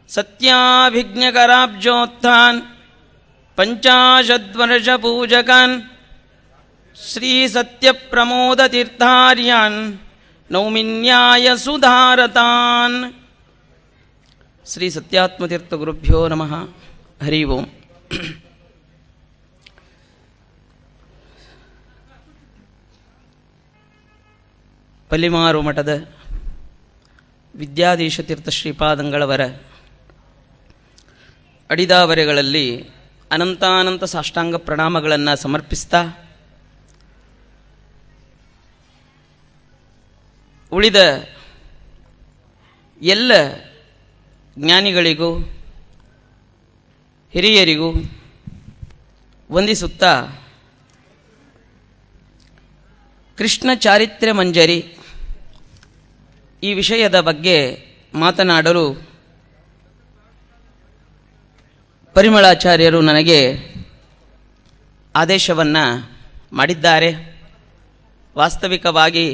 सत्याभिज्ञकराब्जोत्थान् पञ्चाशद्वर्षपूजकान् श्रीसत्यप्रमोदतीर्थार्यान् नौमिन्यायसुधारतान् श्रीसत्यात्मतीर्थगुरुभ्यो नमः हरि ओम् ಪಲ್ಲಿಮಾರು ಮಠದ ವಿದ್ಯಾಧೀಶತೀರ್ಥ ಶ್ರೀಪಾದಂಗಳವರ ಅಡಿದಾವರೆಗಳಲ್ಲಿ ಅನಂತಾನಂತ ಸಾಷ್ಟಾಂಗ ಪ್ರಣಾಮಗಳನ್ನು ಸಮರ್ಪಿಸ್ತಾ ಉಳಿದ ಎಲ್ಲ ಜ್ಞಾನಿಗಳಿಗೂ ಹಿರಿಯರಿಗೂ ವಂದಿಸುತ್ತಾ ಕೃಷ್ಣ ಚಾರಿತ್ರ್ಯ ಮಂಜರಿ ಈ ವಿಷಯದ ಬಗ್ಗೆ ಮಾತನಾಡಲು ಪರಿಮಳಾಚಾರ್ಯರು ನನಗೆ ಆದೇಶವನ್ನು ಮಾಡಿದ್ದಾರೆ ವಾಸ್ತವಿಕವಾಗಿ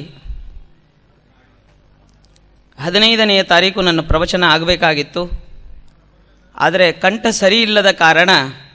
ಹದಿನೈದನೆಯ ತಾರೀಕು ನನ್ನ ಪ್ರವಚನ ಆಗಬೇಕಾಗಿತ್ತು ಆದರೆ ಕಂಠ ಸರಿ ಇಲ್ಲದ ಕಾರಣ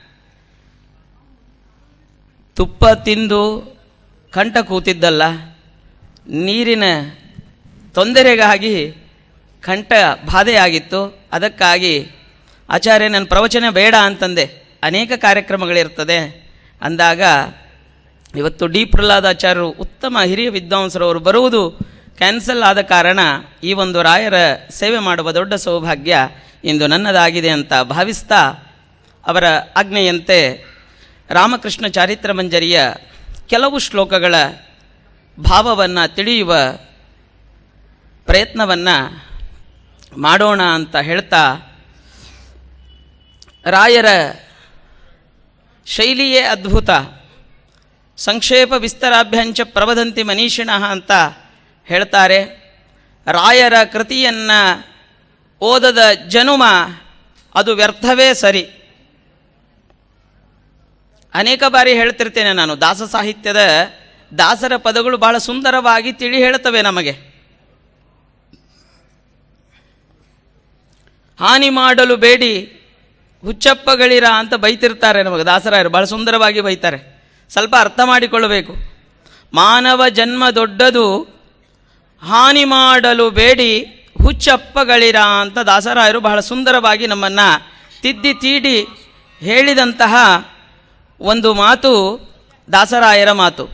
ತುಪ್ಪ ತಿಂದು ಕಂಠ ಕೂತಿದ್ದಲ್ಲ ನೀರಿನ ತೊಂದರೆಗಾಗಿ ಕಂಠ ಬಾಧೆಯಾಗಿತ್ತು ಅದಕ್ಕಾಗಿ ಆಚಾರ್ಯ ನನ್ನ ಪ್ರವಚನ ಬೇಡ ಅಂತಂದೆ ಅನೇಕ ಕಾರ್ಯಕ್ರಮಗಳಿರ್ತದೆ ಅಂದಾಗ ಇವತ್ತು ಡಿ ಪ್ರಹ್ಲಾದಾಚಾರ್ಯರು ಉತ್ತಮ ಹಿರಿಯ ವಿದ್ವಾಂಸರವರು ಬರುವುದು ಕ್ಯಾನ್ಸಲ್ ಆದ ಕಾರಣ ಈ ಒಂದು ರಾಯರ ಸೇವೆ ಮಾಡುವ ದೊಡ್ಡ ಸೌಭಾಗ್ಯ ಇಂದು ನನ್ನದಾಗಿದೆ ಅಂತ ಭಾವಿಸ್ತಾ ಅವರ ಆಜ್ಞೆಯಂತೆ ರಾಮಕೃಷ್ಣ ಚಾರಿತ್ರ ಮಂಜರಿಯ ಕೆಲವು ಶ್ಲೋಕಗಳ ಭಾವವನ್ನು ತಿಳಿಯುವ ಪ್ರಯತ್ನವನ್ನು ಮಾಡೋಣ ಅಂತ ಹೇಳ್ತಾ ರಾಯರ ಶೈಲಿಯೇ ಅದ್ಭುತ ಸಂಕ್ಷೇಪ ವಿಸ್ತರಾಭ್ಯಂಚ ಪ್ರವದಂತಿ ಮನೀಷಿಣಃ ಅಂತ ಹೇಳ್ತಾರೆ ರಾಯರ ಕೃತಿಯನ್ನು ಓದದ ಜನುಮ ಅದು ವ್ಯರ್ಥವೇ ಸರಿ ಅನೇಕ ಬಾರಿ ಹೇಳ್ತಿರ್ತೇನೆ ನಾನು ದಾಸ ಸಾಹಿತ್ಯದ ದಾಸರ ಪದಗಳು ಬಹಳ ಸುಂದರವಾಗಿ ತಿಳಿ ಹೇಳ್ತವೆ ನಮಗೆ ಹಾನಿ ಮಾಡಲು ಬೇಡಿ ಹುಚ್ಚಪ್ಪಗಳಿರ ಅಂತ ಬೈತಿರ್ತಾರೆ ನಮಗೆ ದಾಸರಾಯರು ಬಹಳ ಸುಂದರವಾಗಿ ಬೈತಾರೆ ಸ್ವಲ್ಪ ಅರ್ಥ ಮಾಡಿಕೊಳ್ಳಬೇಕು ಮಾನವ ಜನ್ಮ ದೊಡ್ಡದು ಹಾನಿ ಮಾಡಲು ಬೇಡಿ ಹುಚ್ಚಪ್ಪಗಳಿರ ಅಂತ ದಾಸರಾಯರು ಬಹಳ ಸುಂದರವಾಗಿ ನಮ್ಮನ್ನು ತಿದ್ದಿ ತೀಡಿ ಹೇಳಿದಂತಹ ಒಂದು ಮಾತು ದಾಸರಾಯರ ಮಾತು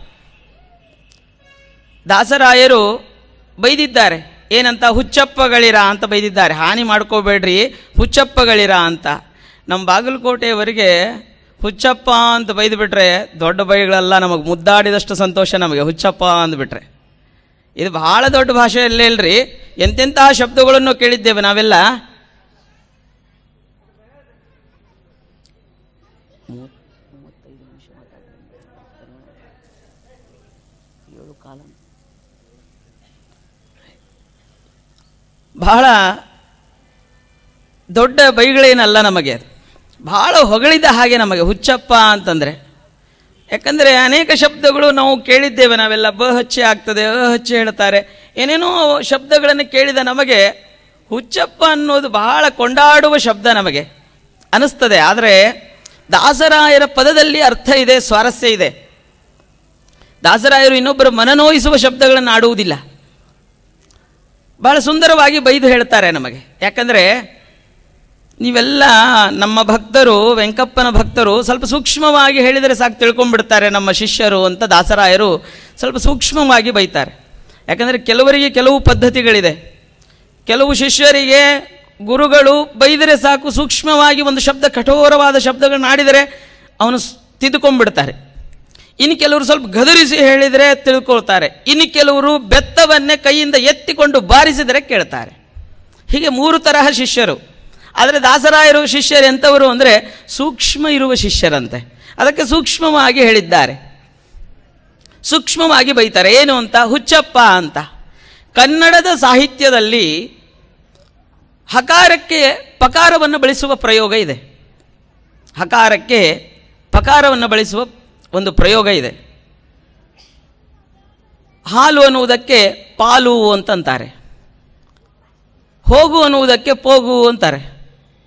ದಾಸರಾಯರು ಬೈದಿದ್ದಾರೆ ಏನಂತ ಹುಚ್ಚಪ್ಪಗಳಿರ ಅಂತ ಬೈದಿದ್ದಾರೆ ಹಾನಿ ಮಾಡ್ಕೋಬೇಡ್ರಿ ಹುಚ್ಚಪ್ಪಗಳಿರ ಅಂತ ನಮ್ಮ ಬಾಗಲಕೋಟೆಯವರಿಗೆ ಹುಚ್ಚಪ್ಪ ಅಂತ ಬೈದುಬಿಟ್ರೆ ದೊಡ್ಡ ಬೈಗಳೆಲ್ಲ ನಮಗೆ ಮುದ್ದಾಡಿದಷ್ಟು ಸಂತೋಷ ನಮಗೆ ಹುಚ್ಚಪ್ಪ ಅಂದ್ಬಿಟ್ರೆ ಇದು ಬಹಳ ದೊಡ್ಡ ಭಾಷೆಯಲ್ಲೇ ಇಲ್ರಿ ಎಂತೆಂತಹ ಶಬ್ದಗಳನ್ನು ಕೇಳಿದ್ದೇವೆ ನಾವೆಲ್ಲ ಬಹಳ ದೊಡ್ಡ ಬೈಗಳೇನಲ್ಲ ನಮಗೆ ಅದು ಬಹಳ ಹೊಗಳಿದ ಹಾಗೆ ನಮಗೆ ಹುಚ್ಚಪ್ಪ ಅಂತಂದರೆ ಯಾಕಂದರೆ ಅನೇಕ ಶಬ್ದಗಳು ನಾವು ಕೇಳಿದ್ದೇವೆ ನಾವೆಲ್ಲ ಬ ಹಚ್ಚೆ ಆಗ್ತದೆ ಅ ಹಚ್ಚೆ ಹೇಳ್ತಾರೆ ಏನೇನೋ ಶಬ್ದಗಳನ್ನು ಕೇಳಿದ ನಮಗೆ ಹುಚ್ಚಪ್ಪ ಅನ್ನೋದು ಬಹಳ ಕೊಂಡಾಡುವ ಶಬ್ದ ನಮಗೆ ಅನಿಸ್ತದೆ ಆದರೆ ದಾಸರಾಯರ ಪದದಲ್ಲಿ ಅರ್ಥ ಇದೆ ಸ್ವಾರಸ್ಯ ಇದೆ ದಾಸರಾಯರು ಇನ್ನೊಬ್ಬರು ಮನನೋಯಿಸುವ ಶಬ್ದಗಳನ್ನು ಆಡುವುದಿಲ್ಲ ಬಹಳ ಸುಂದರವಾಗಿ ಬೈದು ಹೇಳ್ತಾರೆ ನಮಗೆ ಯಾಕಂದರೆ ನೀವೆಲ್ಲ ನಮ್ಮ ಭಕ್ತರು ವೆಂಕಪ್ಪನ ಭಕ್ತರು ಸ್ವಲ್ಪ ಸೂಕ್ಷ್ಮವಾಗಿ ಹೇಳಿದರೆ ಸಾಕು ತಿಳ್ಕೊಂಡ್ಬಿಡ್ತಾರೆ ನಮ್ಮ ಶಿಷ್ಯರು ಅಂತ ದಾಸರಾಯರು ಸ್ವಲ್ಪ ಸೂಕ್ಷ್ಮವಾಗಿ ಬೈತಾರೆ ಯಾಕಂದರೆ ಕೆಲವರಿಗೆ ಕೆಲವು ಪದ್ಧತಿಗಳಿದೆ ಕೆಲವು ಶಿಷ್ಯರಿಗೆ ಗುರುಗಳು ಬೈದರೆ ಸಾಕು ಸೂಕ್ಷ್ಮವಾಗಿ ಒಂದು ಶಬ್ದ ಕಠೋರವಾದ ಶಬ್ದಗಳನ್ನ ಆಡಿದರೆ ಅವನು ಸ್- ತಿದ್ದುಕೊಂಡ್ಬಿಡ್ತಾರೆ ಇನ್ನು ಕೆಲವರು ಸ್ವಲ್ಪ ಗದರಿಸಿ ಹೇಳಿದರೆ ತಿಳ್ಕೊಳ್ತಾರೆ ಇನ್ನು ಕೆಲವರು ಬೆತ್ತವನ್ನೇ ಕೈಯಿಂದ ಎತ್ತಿಕೊಂಡು ಬಾರಿಸಿದರೆ ಕೇಳ್ತಾರೆ ಹೀಗೆ ಮೂರು ತರಹ ಶಿಷ್ಯರು ಆದರೆ ದಾಸರಾಯರು ಶಿಷ್ಯರು ಎಂಥವರು ಅಂದರೆ ಸೂಕ್ಷ್ಮ ಇರುವ ಶಿಷ್ಯರಂತೆ ಅದಕ್ಕೆ ಸೂಕ್ಷ್ಮವಾಗಿ ಹೇಳಿದ್ದಾರೆ ಸೂಕ್ಷ್ಮವಾಗಿ ಬೈತಾರೆ ಏನು ಅಂತ ಹುಚ್ಚಪ್ಪ ಅಂತ ಕನ್ನಡದ ಸಾಹಿತ್ಯದಲ್ಲಿ ಹಕಾರಕ್ಕೆ ಪಕಾರವನ್ನು ಬಳಸುವ ಪ್ರಯೋಗ ಇದೆ ಹಕಾರಕ್ಕೆ ಪಕಾರವನ್ನು ಬಳಸುವ ಒಂದು ಪ್ರಯೋಗ ಇದೆ ಹಾಲು ಅನ್ನುವುದಕ್ಕೆ ಪಾಲು ಅಂತಂತಾರೆ ಹೋಗು ಅನ್ನುವುದಕ್ಕೆ ಪೋಗು ಅಂತಾರೆ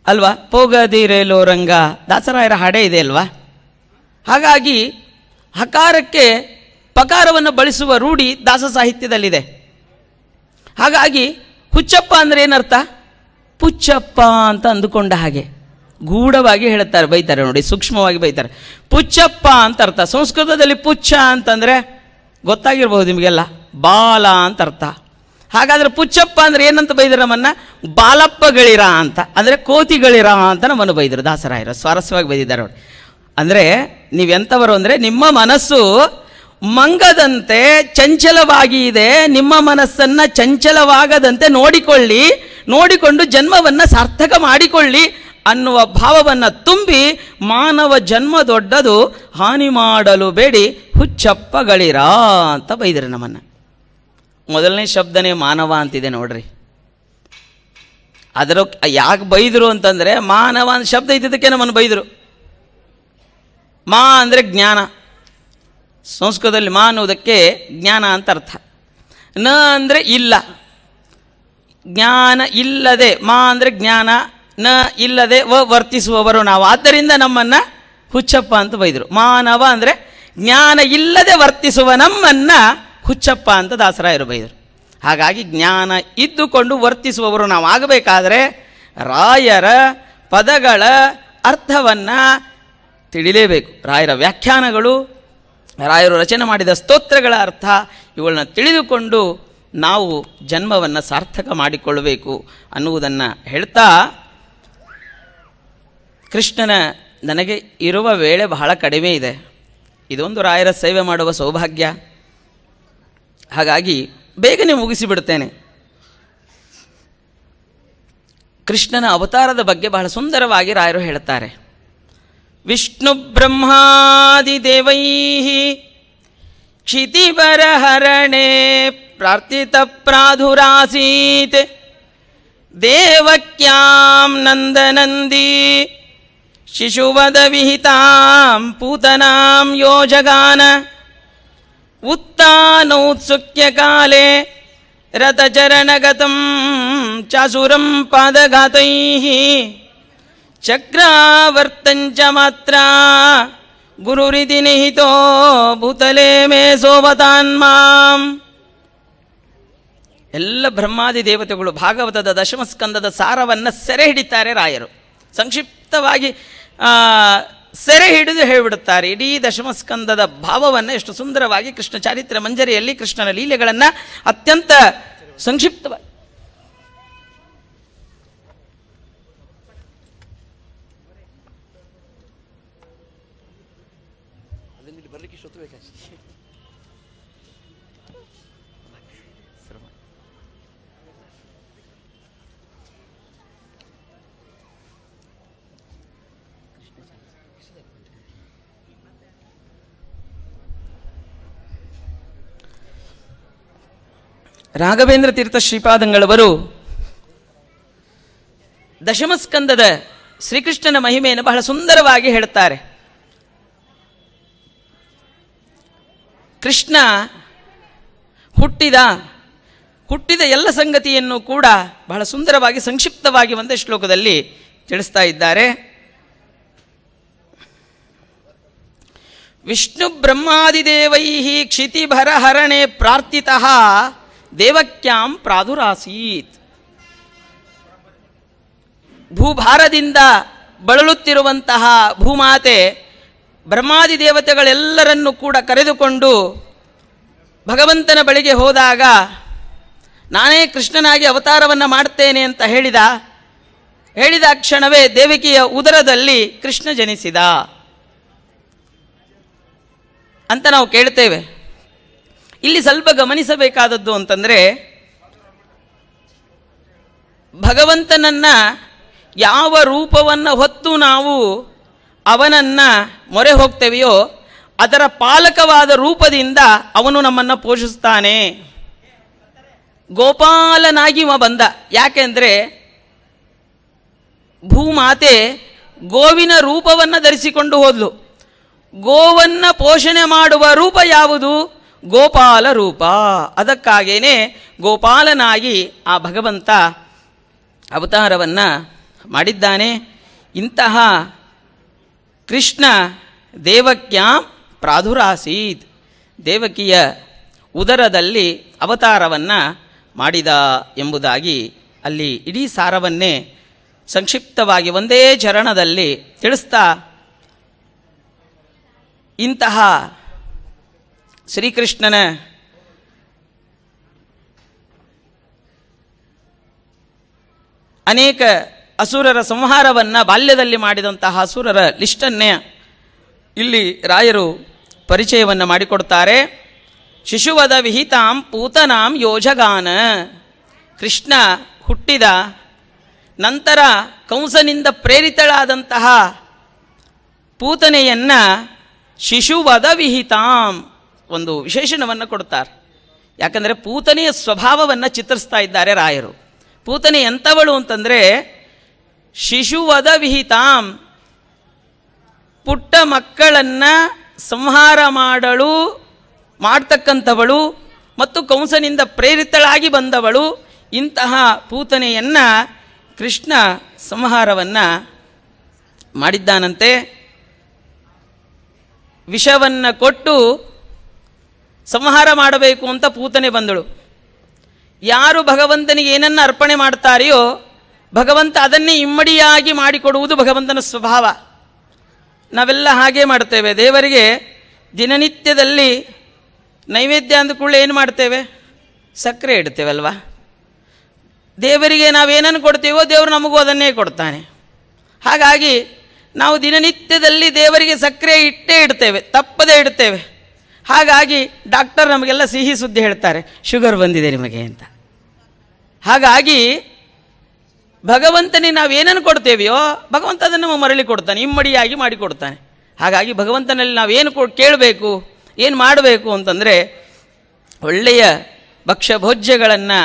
ಅಲ್ವಾ ಪೋಗದಿರೇಲೋ ರಂಗ ದಾಸರಾಯರ ಹಾಡೇ ಇದೆ ಅಲ್ವಾ ಹಾಗಾಗಿ ಹಕಾರಕ್ಕೆ ಪಕಾರವನ್ನು ಬಳಸುವ ರೂಢಿ ದಾಸ ಸಾಹಿತ್ಯದಲ್ಲಿದೆ ಹಾಗಾಗಿ ಹುಚ್ಚಪ್ಪ ಅಂದರೆ ಏನರ್ಥ ಪುಚ್ಚಪ್ಪ ಅಂತ ಅಂದುಕೊಂಡ ಹಾಗೆ ಗೂಢವಾಗಿ ಹೇಳುತ್ತಾರೆ ಬೈತಾರೆ ನೋಡಿ ಸೂಕ್ಷ್ಮವಾಗಿ ಬೈತಾರೆ ಪುಚ್ಚಪ್ಪ ಅಂತ ಅರ್ಥ ಸಂಸ್ಕೃತದಲ್ಲಿ ಪುಚ್ಚ ಅಂತಂದರೆ ಗೊತ್ತಾಗಿರ್ಬಹುದು ನಿಮಗೆಲ್ಲ ಬಾಲ ಅಂತ ಅರ್ಥ ಹಾಗಾದ್ರೆ ಪುಚ್ಚಪ್ಪ ಅಂದ್ರೆ ಏನಂತ ಬೈದ್ರು ನಮ್ಮನ್ನ ಬಾಲಪ್ಪಗಳಿರ ಅಂತ ಅಂದರೆ ಕೋತಿಗಳಿರ ಅಂತ ನಮ್ಮನ್ನು ಬೈದರು ದಾಸರಾಯರು ಸ್ವಾರಸ್ಯವಾಗಿ ಬೈದಿದ್ದಾರೆ ನೋಡಿ ಅಂದರೆ ನೀವೆಂಥವರು ಅಂದರೆ ನಿಮ್ಮ ಮನಸ್ಸು ಮಂಗದಂತೆ ಚಂಚಲವಾಗಿ ಇದೆ ನಿಮ್ಮ ಮನಸ್ಸನ್ನ ಚಂಚಲವಾಗದಂತೆ ನೋಡಿಕೊಳ್ಳಿ ನೋಡಿಕೊಂಡು ಜನ್ಮವನ್ನು ಸಾರ್ಥಕ ಮಾಡಿಕೊಳ್ಳಿ ಅನ್ನುವ ಭಾವವನ್ನು ತುಂಬಿ ಮಾನವ ಜನ್ಮ ದೊಡ್ಡದು ಹಾನಿ ಮಾಡಲು ಬೇಡಿ ಹುಚ್ಚಪ್ಪಗಳಿರ ಅಂತ ಬೈದರು ನಮ್ಮನ್ನು ಮೊದಲನೇ ಶಬ್ದನೇ ಮಾನವ ಅಂತಿದೆ ನೋಡ್ರಿ ಅದರ ಯಾಕೆ ಬೈದರು ಅಂತಂದರೆ ಮಾನವ ಅಂತ ಶಬ್ದ ಇದ್ದಿದ್ದಕ್ಕೆ ನಮ್ಮನ್ನು ಬೈದರು ಮಾ ಅಂದರೆ ಜ್ಞಾನ ಸಂಸ್ಕೃತದಲ್ಲಿ ಮಾ ಅನ್ನುವುದಕ್ಕೆ ಜ್ಞಾನ ಅಂತ ಅರ್ಥ ನ ಅಂದರೆ ಇಲ್ಲ ಜ್ಞಾನ ಇಲ್ಲದೆ ಮಾ ಅಂದರೆ ಜ್ಞಾನ ನ ಇಲ್ಲದೆ ವ ವರ್ತಿಸುವವರು ನಾವು ಆದ್ದರಿಂದ ನಮ್ಮನ್ನು ಹುಚ್ಚಪ್ಪ ಅಂತ ಬೈದರು ಮಾನವ ಅಂದರೆ ಜ್ಞಾನ ಇಲ್ಲದೆ ವರ್ತಿಸುವ ನಮ್ಮನ್ನು ಹುಚ್ಚಪ್ಪ ಅಂತ ದಾಸರಾಯರು ಬೈದರು ಹಾಗಾಗಿ ಜ್ಞಾನ ಇದ್ದುಕೊಂಡು ವರ್ತಿಸುವವರು ನಾವು ಆಗಬೇಕಾದ್ರೆ ರಾಯರ ಪದಗಳ ಅರ್ಥವನ್ನು ತಿಳಿಲೇಬೇಕು ರಾಯರ ವ್ಯಾಖ್ಯಾನಗಳು ರಾಯರು ರಚನೆ ಮಾಡಿದ ಸ್ತೋತ್ರಗಳ ಅರ್ಥ ಇವುಗಳನ್ನ ತಿಳಿದುಕೊಂಡು ನಾವು ಜನ್ಮವನ್ನು ಸಾರ್ಥಕ ಮಾಡಿಕೊಳ್ಳಬೇಕು ಅನ್ನುವುದನ್ನು ಹೇಳ್ತಾ ಕೃಷ್ಣನ ನನಗೆ ಇರುವ ವೇಳೆ ಬಹಳ ಕಡಿಮೆ ಇದೆ ಇದೊಂದು ರಾಯರ ಸೇವೆ ಮಾಡುವ ಸೌಭಾಗ್ಯ ಹಾಗಾಗಿ ಬೇಗನೆ ಮುಗಿಸಿಬಿಡ್ತೇನೆ ಕೃಷ್ಣನ ಅವತಾರದ ಬಗ್ಗೆ ಬಹಳ ಸುಂದರವಾಗಿ ರಾಯರು ಹೇಳುತ್ತಾರೆ ವಿಷ್ಣು ಬ್ರಹ್ಮಾದಿ ದೇವೈ ಕ್ಷಿತಿಬರಹರಣೆ ಪ್ರಾರ್ಥಿತ ಪ್ರಾಧುರಾಸೀತ್ ದೇವಕ್ಯಾಂ ನಂದನಂದಿ ಶಿಶುವದ ವಿಹಿತಾಂ ಪೂತನಾಂ ಯೋಜಗಾನ ಉತ್ತಾನೌತ್ಸುಕ್ಯ ಕಾಲೇ ರಥಚರಣಗತಂ ಚಾಸುರಂ ಪಾದಘಾತೈಃ ಚಕ್ರಾವರ್ತಂಚ ಮಾತ್ರ ಗುರುರಿತಿ ನಿಹಿತೋ ಭೂತಲೆ ಮೇ ಸೋವತಾನ್ಮಾಂ ಎಲ್ಲ ಬ್ರಹ್ಮಾದಿ ದೇವತೆಗಳು ಭಾಗವತದ ದಶಮಸ್ಕಂದದ ಸಾರವನ್ನು ಸೆರೆ ಹಿಡಿತಾರೆ ರಾಯರು ಸಂಕ್ಷಿಪ್ತವಾಗಿ ಆ, ಸೆರೆ ಹಿಡಿದು ಹೇಳಿಬಿಡುತ್ತಾರೆ ಇಡೀ ದಶಮಸ್ಕಂದದ ಭಾವವನ್ನು ಎಷ್ಟು ಸುಂದರವಾಗಿ ಕೃಷ್ಣ ಚಾರಿತ್ರ ಮಂಜರಿಯಲ್ಲಿ ಕೃಷ್ಣನ ಲೀಲೆಗಳನ್ನು ಅತ್ಯಂತ ಸಂಕ್ಷಿಪ್ತವಾಗಿ ರಾಘವೇಂದ್ರ ತೀರ್ಥ ಶ್ರೀಪಾದಂಗಳವರು ದಶಮಸ್ಕಂದದ ಶ್ರೀಕೃಷ್ಣನ ಮಹಿಮೆಯನ್ನು ಬಹಳ ಸುಂದರವಾಗಿ ಹೇಳುತ್ತಾರೆ ಕೃಷ್ಣ ಹುಟ್ಟಿದ ಹುಟ್ಟಿದ ಎಲ್ಲ ಸಂಗತಿಯನ್ನು ಕೂಡ ಬಹಳ ಸುಂದರವಾಗಿ ಸಂಕ್ಷಿಪ್ತವಾಗಿ ಒಂದೇ ಶ್ಲೋಕದಲ್ಲಿ ತಿಳಿಸ್ತಾ ಇದ್ದಾರೆ ವಿಷ್ಣು ಬ್ರಹ್ಮಾದಿದೇವೈ ಕ್ಷಿತಿಭರಹರಣೆ ಪ್ರಾರ್ಥಿತಃ ದೇವಕ್ಯಾಂ ಪ್ರಾದುರಾಸೀತ್ ಭೂಭಾರದಿಂದ ಬಳಲುತ್ತಿರುವಂತಹ ಭೂಮಾತೆ ಬ್ರಹ್ಮಾದಿ ದೇವತೆಗಳೆಲ್ಲರನ್ನೂ ಕೂಡ ಕರೆದುಕೊಂಡು ಭಗವಂತನ ಬಳಿಗೆ ಹೋದಾಗ ನಾನೇ ಕೃಷ್ಣನಾಗಿ ಅವತಾರವನ್ನು ಮಾಡ್ತೇನೆ ಅಂತ ಹೇಳಿದ ಹೇಳಿದ ಕ್ಷಣವೇ ದೇವಕಿಯ ಉದರದಲ್ಲಿ ಕೃಷ್ಣ ಜನಿಸಿದ ಅಂತ ನಾವು ಕೇಳ್ತೇವೆ ಇಲ್ಲಿ ಸ್ವಲ್ಪ ಗಮನಿಸಬೇಕಾದದ್ದು ಅಂತಂದರೆ ಭಗವಂತನನ್ನ ಯಾವ ರೂಪವನ್ನು ಹೊತ್ತು ನಾವು ಅವನನ್ನು ಮೊರೆ ಹೋಗ್ತೇವೆಯೋ ಅದರ ಪಾಲಕವಾದ ರೂಪದಿಂದ ಅವನು ನಮ್ಮನ್ನು ಪೋಷಿಸ್ತಾನೆ ಗೋಪಾಲನಾಗಿ ಇವ ಬಂದ ಯಾಕೆಂದರೆ ಭೂಮಾತೆ ಗೋವಿನ ರೂಪವನ್ನು ಧರಿಸಿಕೊಂಡು ಹೋದ್ಲು ಗೋವನ್ನು ಪೋಷಣೆ ಮಾಡುವ ರೂಪ ಯಾವುದು ಗೋಪಾಲ ರೂಪ ಅದಕ್ಕಾಗೇನೆ ಗೋಪಾಲನಾಗಿ ಆ ಭಗವಂತ ಅವತಾರವನ್ನು ಮಾಡಿದ್ದಾನೆ ಇಂತಹ ಕೃಷ್ಣ ದೇವಕ್ಯಾಂ ಪ್ರಾದುರಾಸೀತ್ ದೇವಕಿಯ ಉದರದಲ್ಲಿ ಅವತಾರವನ್ನು ಮಾಡಿದ ಎಂಬುದಾಗಿ ಅಲ್ಲಿ ಇಡೀ ಸಾರವನ್ನೇ ಸಂಕ್ಷಿಪ್ತವಾಗಿ ಒಂದೇ ಚರಣದಲ್ಲಿ ತಿಳಿಸ್ತಾ ಇಂತಹ ಶ್ರೀಕೃಷ್ಣನ ಅನೇಕ ಅಸುರರ ಸಂಹಾರವನ್ನು ಬಾಲ್ಯದಲ್ಲಿ ಮಾಡಿದಂತಹ ಅಸುರರ ಲಿಸ್ಟನ್ನೇ ಇಲ್ಲಿ ರಾಯರು ಪರಿಚಯವನ್ನು ಮಾಡಿಕೊಡ್ತಾರೆ ಶಿಶುವದ ವಿಹಿತಾಂ ಪೂತನಾಂ ಯೋಜಗಾನ ಕೃಷ್ಣ ಹುಟ್ಟಿದ ನಂತರ ಕಂಸನಿಂದ ಪ್ರೇರಿತಳಾದಂತಹ ಪೂತನೆಯನ್ನು ಶಿಶುವದ ವಿಹಿತಾಂ ಒಂದು ವಿಶೇಷಣವನ್ನು ಕೊಡ್ತಾರೆ ಯಾಕಂದರೆ ಪೂತನೆಯ ಸ್ವಭಾವವನ್ನು ಚಿತ್ರಿಸ್ತಾ ಇದ್ದಾರೆ ರಾಯರು ಪೂತನೆ ಎಂಥವಳು ಅಂತಂದರೆ ಶಿಶುವದ ವಿಹಿತಾಂ ಪುಟ್ಟ ಮಕ್ಕಳನ್ನು ಸಂಹಾರ ಮಾಡಲು ಮಾಡ್ತಕ್ಕಂಥವಳು ಮತ್ತು ಕಂಸನಿಂದ ಪ್ರೇರಿತಳಾಗಿ ಬಂದವಳು ಇಂತಹ ಪೂತನೆಯನ್ನು ಕೃಷ್ಣ ಸಂಹಾರವನ್ನು ಮಾಡಿದ್ದಾನಂತೆ ವಿಷವನ್ನು ಕೊಟ್ಟು ಸಂಹಾರ ಮಾಡಬೇಕು ಅಂತ ಪೂತನೆ ಬಂದಳು ಯಾರು ಭಗವಂತನಿಗೆ ಏನನ್ನು ಅರ್ಪಣೆ ಮಾಡ್ತಾರೆಯೋ ಭಗವಂತ ಅದನ್ನೇ ಇಮ್ಮಡಿಯಾಗಿ ಮಾಡಿಕೊಡುವುದು ಭಗವಂತನ ಸ್ವಭಾವ ನಾವೆಲ್ಲ ಹಾಗೆ ಮಾಡ್ತೇವೆ ದೇವರಿಗೆ ದಿನನಿತ್ಯದಲ್ಲಿ ನೈವೇದ್ಯ ಅಂದ ಕೂಡಲೇ ಏನು ಮಾಡ್ತೇವೆ ಸಕ್ಕರೆ ಇಡ್ತೇವಲ್ವಾ ದೇವರಿಗೆ ನಾವೇನನ್ನು ಕೊಡ್ತೀವೋ ದೇವರು ನಮಗೂ ಅದನ್ನೇ ಕೊಡ್ತಾನೆ ಹಾಗಾಗಿ ನಾವು ದಿನನಿತ್ಯದಲ್ಲಿ ದೇವರಿಗೆ ಸಕ್ಕರೆ ಇಟ್ಟೇ ಇಡ್ತೇವೆ ತಪ್ಪದೇ ಇಡ್ತೇವೆ ಹಾಗಾಗಿ ಡಾಕ್ಟರ್ ನಮಗೆಲ್ಲ ಸಿಹಿ ಸುದ್ದಿ ಹೇಳ್ತಾರೆ ಶುಗರ್ ಬಂದಿದೆ ನಿಮಗೆ ಅಂತ ಹಾಗಾಗಿ ಭಗವಂತನಿಗೆ ನಾವು ಏನನ್ನು ಕೊಡ್ತೇವೆಯೋ ಭಗವಂತ ಅದನ್ನು ನಮಗೆ ಮರಳಿ ಕೊಡ್ತಾನೆ ಇಮ್ಮಡಿಯಾಗಿ ಮಾಡಿಕೊಡ್ತಾನೆ ಹಾಗಾಗಿ ಭಗವಂತನಲ್ಲಿ ನಾವು ಏನು ಕೊ ಕೇಳಬೇಕು ಏನು ಮಾಡಬೇಕು ಅಂತಂದರೆ ಒಳ್ಳೆಯ ಭಕ್ಷ್ಯ ಭೋಜ್ಯಗಳನ್ನು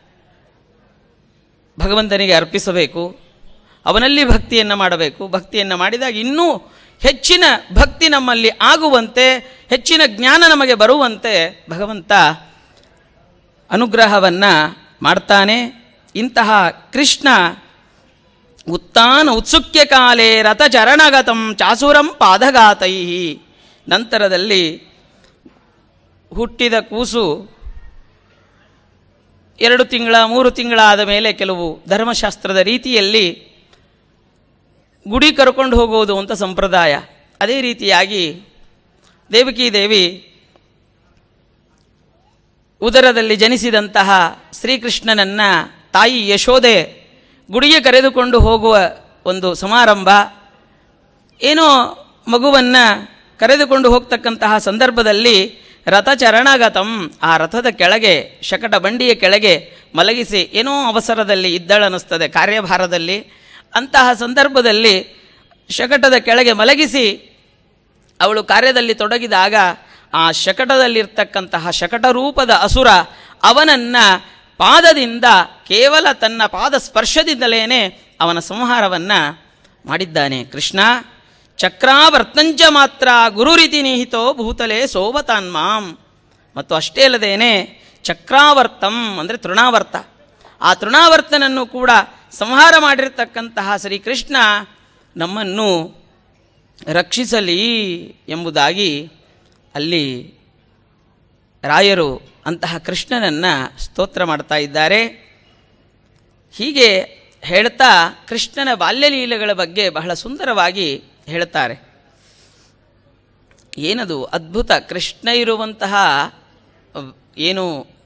ಭಗವಂತನಿಗೆ ಅರ್ಪಿಸಬೇಕು ಅವನಲ್ಲಿ ಭಕ್ತಿಯನ್ನು ಮಾಡಬೇಕು ಭಕ್ತಿಯನ್ನು ಮಾಡಿದಾಗ ಇನ್ನೂ ಹೆಚ್ಚಿನ ಭಕ್ತಿ ನಮ್ಮಲ್ಲಿ ಆಗುವಂತೆ ಹೆಚ್ಚಿನ ಜ್ಞಾನ ನಮಗೆ ಬರುವಂತೆ ಭಗವಂತ ಅನುಗ್ರಹವನ್ನು ಮಾಡ್ತಾನೆ ಇಂತಹ ಕೃಷ್ಣ ಉತ್ಥಾನ ಉತ್ಸುಕ್ಯ ಕಾಲೇ ರಥಚರಣಗತಂ ಚಾಸುರಂ ಪಾದಘಾತೈ ನಂತರದಲ್ಲಿ ಹುಟ್ಟಿದ ಕೂಸು ಎರಡು ತಿಂಗಳ ಮೂರು ತಿಂಗಳಾದ ಮೇಲೆ ಕೆಲವು ಧರ್ಮಶಾಸ್ತ್ರದ ರೀತಿಯಲ್ಲಿ ಗುಡಿ ಕರ್ಕೊಂಡು ಹೋಗುವುದು ಅಂತ ಸಂಪ್ರದಾಯ ಅದೇ ರೀತಿಯಾಗಿ ದೇವಕಿ ದೇವಿ ಉದರದಲ್ಲಿ ಜನಿಸಿದಂತಹ ಶ್ರೀಕೃಷ್ಣನನ್ನು ತಾಯಿ ಯಶೋದೆ ಗುಡಿಗೆ ಕರೆದುಕೊಂಡು ಹೋಗುವ ಒಂದು ಸಮಾರಂಭ ಏನೋ ಮಗುವನ್ನು ಕರೆದುಕೊಂಡು ಹೋಗ್ತಕ್ಕಂತಹ ಸಂದರ್ಭದಲ್ಲಿ ರಥಚರಣಗತಂ ಆ ರಥದ ಕೆಳಗೆ ಶಕಟ ಬಂಡಿಯ ಕೆಳಗೆ ಮಲಗಿಸಿ ಏನೋ ಅವಸರದಲ್ಲಿ ಇದ್ದಳನ್ನಿಸ್ತದೆ ಕಾರ್ಯಭಾರದಲ್ಲಿ ಅಂತಹ ಸಂದರ್ಭದಲ್ಲಿ ಶಕಟದ ಕೆಳಗೆ ಮಲಗಿಸಿ ಅವಳು ಕಾರ್ಯದಲ್ಲಿ ತೊಡಗಿದಾಗ ಆ ಶಕಟದಲ್ಲಿರ್ತಕ್ಕಂತಹ ಶಕಟ ರೂಪದ ಅಸುರ ಅವನನ್ನು ಪಾದದಿಂದ ಕೇವಲ ತನ್ನ ಪಾದ ಸ್ಪರ್ಶದಿಂದಲೇ ಅವನ ಸಂಹಾರವನ್ನು ಮಾಡಿದ್ದಾನೆ ಕೃಷ್ಣ ಚಕ್ರಾವರ್ತಂಚ ಮಾತ್ರ ಗುರುರಿತಿ ನಿಹಿತೋ ಭೂತಲೆ ಸೋವತಾನ್ಮಾಂ ಮತ್ತು ಅಷ್ಟೇ ಅಲ್ಲದೇನೆ ಚಕ್ರಾವರ್ತಂ ಅಂದರೆ ತೃಣಾವರ್ತ ಆ ತೃಣಾವರ್ತನನ್ನು ಕೂಡ ಸಂಹಾರ ಮಾಡಿರ್ತಕ್ಕಂತಹ ಶ್ರೀಕೃಷ್ಣ ನಮ್ಮನ್ನು ರಕ್ಷಿಸಲಿ ಎಂಬುದಾಗಿ ಅಲ್ಲಿ ರಾಯರು ಅಂತಹ ಕೃಷ್ಣನನ್ನು ಸ್ತೋತ್ರ ಮಾಡ್ತಾ ಇದ್ದಾರೆ ಹೀಗೆ ಹೇಳ್ತಾ ಕೃಷ್ಣನ ಬಾಲ್ಯಲೀಲೆಗಳ ಬಗ್ಗೆ ಬಹಳ ಸುಂದರವಾಗಿ ಹೇಳ್ತಾರೆ ಏನದು ಅದ್ಭುತ ಕೃಷ್ಣ ಇರುವಂತಹ ಅಹ್, ಏನು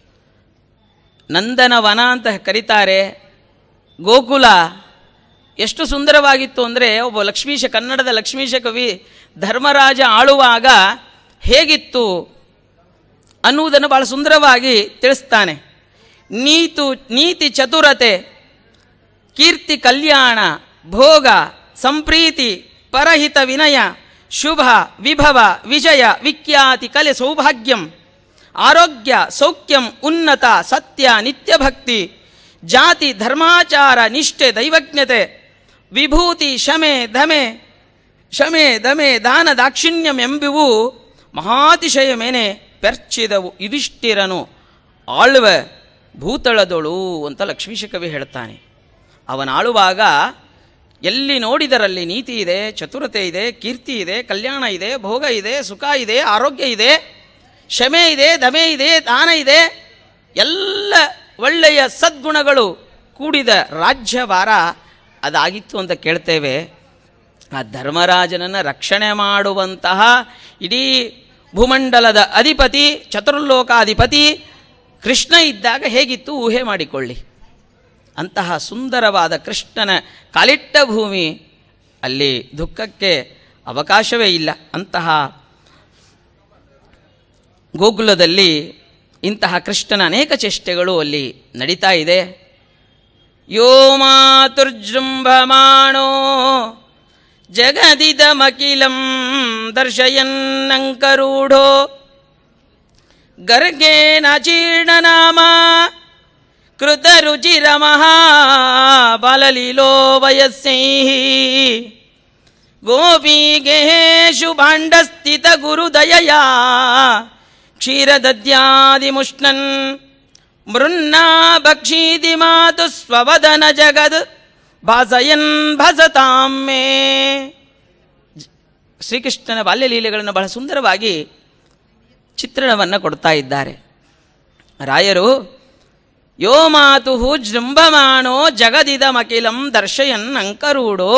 ನಂದನವನ ಅಂತ ಕರೀತಾರೆ ಗೋಕುಲ ಎಷ್ಟು ಸುಂದರವಾಗಿತ್ತು ಅಂದರೆ ಒಬ್ಬ ಲಕ್ಷ್ಮೀಶ ಕನ್ನಡದ ಲಕ್ಷ್ಮೀಶ ಕವಿ ಧರ್ಮರಾಜ ಆಳುವಾಗ ಹೇಗಿತ್ತು ಅನ್ನುವುದನ್ನು ಬಹಳ ಸುಂದರವಾಗಿ ತಿಳಿಸ್ತಾನೆ ನೀತು ನೀತಿ ಚತುರತೆ ಕೀರ್ತಿ ಕಲ್ಯಾಣ ಭೋಗ ಸಂಪ್ರೀತಿ ಪರಹಿತ ವಿನಯ ಶುಭ ವಿಭವ ವಿಜಯ ವಿಖ್ಯಾತಿ ಕಲೆ ಸೌಭಾಗ್ಯಂ ಆರೋಗ್ಯ ಸೌಖ್ಯಂ ಉನ್ನತ ಸತ್ಯ ನಿತ್ಯಭಕ್ತಿ ಜಾತಿ ಧರ್ಮಾಚಾರ ನಿಷ್ಠೆ ದೈವಜ್ಞತೆ ವಿಭೂತಿ ಶಮೆ ಧಮೆ ಶಮೆ ದಮೆ ದಾನ ದಾಕ್ಷಿಣ್ಯಂ ಎಂಬುವು ಮಹಾತಿಶಯ ಮೇನೆ ಪೆರ್ಚಿದವು ಇದಿಷ್ಟಿರನು ಆಳ್ವ ಭೂತಳದೊಳು ಅಂತ ಲಕ್ಷ್ಮೀಶ ಕವಿ ಹೇಳ್ತಾನೆ ಅವನ ಆಳುವಾಗ ಎಲ್ಲಿ ನೋಡಿದರಲ್ಲಿ ನೀತಿ ಇದೆ ಚತುರತೆ ಇದೆ ಕೀರ್ತಿ ಇದೆ ಕಲ್ಯಾಣ ಇದೆ ಭೋಗ ಇದೆ ಸುಖ ಇದೆ ಆರೋಗ್ಯ ಇದೆ ಕ್ಷಮೆ ಇದೆ ದಮೆ ಇದೆ ದಾನ ಇದೆ ಎಲ್ಲ ಒಳ್ಳೆಯ ಸದ್ಗುಣಗಳು ಕೂಡಿದ ರಾಜ್ಯಭಾರ ಅದಾಗಿತ್ತು ಅಂತ ಕೇಳ್ತೇವೆ ಆ ಧರ್ಮರಾಜನನ್ನು ರಕ್ಷಣೆ ಮಾಡುವಂತಹ ಇಡೀ ಭೂಮಂಡಲದ ಅಧಿಪತಿ ಚತುರ್ಲೋಕಾಧಿಪತಿ ಕೃಷ್ಣ ಇದ್ದಾಗ ಹೇಗಿತ್ತು ಊಹೆ ಮಾಡಿಕೊಳ್ಳಿ ಅಂತಹ ಸುಂದರವಾದ ಕೃಷ್ಣನ ಕಾಲಿಟ್ಟ ಭೂಮಿ ಅಲ್ಲಿ ದುಃಖಕ್ಕೆ ಅವಕಾಶವೇ ಇಲ್ಲ ಅಂತಹ ಗೋಕುಲದಲ್ಲಿ ಇಂತಹ ಕೃಷ್ಣನ ಅನೇಕ ಚೇಷ್ಟೆಗಳು ಅಲ್ಲಿ ನಡೀತಾ ಇದೆ ಯೋ ಮಾತುರ್ಜೃಂಭಮಾಣೋ ಜಗದಿದಮಖಿಲಂ ದರ್ಶಯನ್ನಂಕರೂಢೋ ಗರ್ಗೇನಚೀರ್ಣನಾಮ ಕೃತರುಚಿರ ಮಹಾಬಲಲೀಲೋ ವಯಸ್ಸೈ ಗೋಪೀಗೇಶು ಭಾಂಡಸ್ಥಿತ ಗುರುದಯಯ ಕ್ಷೀರದದ್ಯಾದಿಮುಷ್ಣನ್ ಮೃನ್ನಾ ಭಕ್ಷೀತಿ ಮಾತು ಸ್ವವದನ ಜಗದ್ ಭಾಸಯನ್ ಭಸತಾಂ ಮೇ ಶ್ರೀಕೃಷ್ಣನ ಬಾಲ್ಯಲೀಲೆಗಳನ್ನು ಬಹಳ ಸುಂದರವಾಗಿ ಚಿತ್ರಣವನ್ನು ಕೊಡ್ತಾ ಇದ್ದಾರೆ ರಾಯರು ಯೋ ಮಾತು ಜೃಂಭಮಾಣೋ ಜಗದಿದಮಖಿಲಂ ದರ್ಶಯನ್ ಅಂಕರೂಢೋ